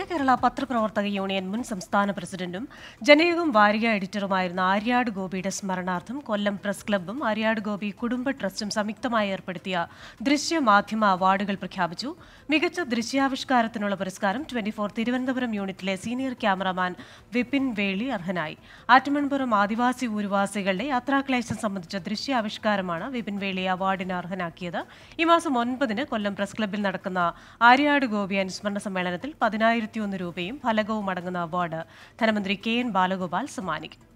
കേരള പത്രപ്രവർത്തക യൂണിയൻ മുൻ സംസ്ഥാന പ്രസിഡന്റും ജനയുഗം വാരിക എഡിറ്ററുമായിരുന്ന ആര്യാട് ഗോപിയുടെ സ്മരണാർത്ഥം കൊല്ലം പ്രസ് ക്ലബ്ബും ആര്യാട് ഗോപി കുടുംബ ട്രസ്റ്റും സംയുക്തമായി ഏർപ്പെടുത്തിയ ദൃശ്യമാധ്യമ അവാർഡുകൾ പ്രഖ്യാപിച്ചു മികച്ച ദൃശ്യാവിഷ്കാരത്തിനുള്ള പുരസ്കാരം ട്വന്റി ഫോർ തിരുവനന്തപുരം യൂണിറ്റിലെ സീനിയർ ക്യാമറാമാൻ വിപിൻ വേളി അർഹനായി ആറ്റുമൺപുറം ആദിവാസി ഊരുവാസികളുടെ യാത്രാക്ലേശം സംബന്ധിച്ച ദൃശ്യാവിഷ്കാരമാണ് വിപിൻ വേളി അവാർഡിന് അർഹനാക്കിയത് ഈ മാസം ഒൻപതിന് കൊല്ലം പ്രസ് ക്ലബ്ബിൽ നടക്കുന്ന ആര്യാട് ഗോപി അനുസ്മരണ സമ്മേളനത്തിൽ പതിനായിരത്തി ഒന്ന് രൂപയും ഫലകവും അടങ്ങുന്ന അവാർഡ് ധനമന്ത്രി കെ എൻ ബാലഗോപാൽ സമ്മാനിക്കും